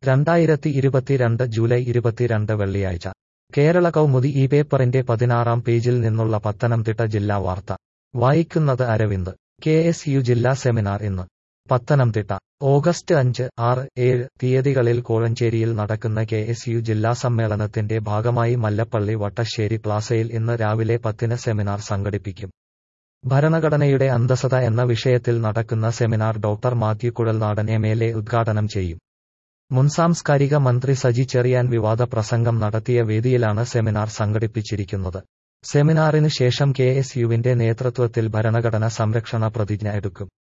രണ്ടായിരത്തി ഇരുപത്തിരണ്ട് ജൂലൈ ഇരുപത്തിരണ്ട് വെള്ളിയാഴ്ച കേരള കൗമുദി ഈ പേപ്പറിന്റെ പതിനാറാം പേജിൽ നിന്നുള്ള പത്തനംതിട്ട ജില്ലാ വാർത്ത വായിക്കുന്നത് അരവിന്ദ് കെ എസ് യു ജില്ലാ സെമിനാർ ഇന്ന് പത്തനംതിട്ട ഓഗസ്റ്റ് അഞ്ച് ആറ് ഏഴ് തീയതികളിൽ കോഴഞ്ചേരിയിൽ നടക്കുന്ന കെ എസ് യു ജില്ലാ സമ്മേളനത്തിന്റെ ഭാഗമായി മല്ലപ്പള്ളി വട്ടശ്ശേരി പ്ലാസയിൽ ഇന്ന് രാവിലെ പത്തിന് സെമിനാർ സംഘടിപ്പിക്കും ഭരണഘടനയുടെ അന്തസത എന്ന വിഷയത്തിൽ നടക്കുന്ന seminar doctor Mathew Kuzhalnadan M L A ഉദ്ഘാടനം ചെയ്യും മുൻ സാംസ്കാരിക മന്ത്രി സജി ചെറിയാൻ വിവാദ പ്രസംഗം നടത്തിയ വേദിയിലാണ് സെമിനാർ സംഘടിപ്പിച്ചിരിക്കുന്നത് സെമിനാറിന് ശേഷം കെ എസ് യുവിന്റെ നേതൃത്വത്തിൽ ഭരണഘടന സംരക്ഷണ പ്രതിജ്ഞ എടുക്കും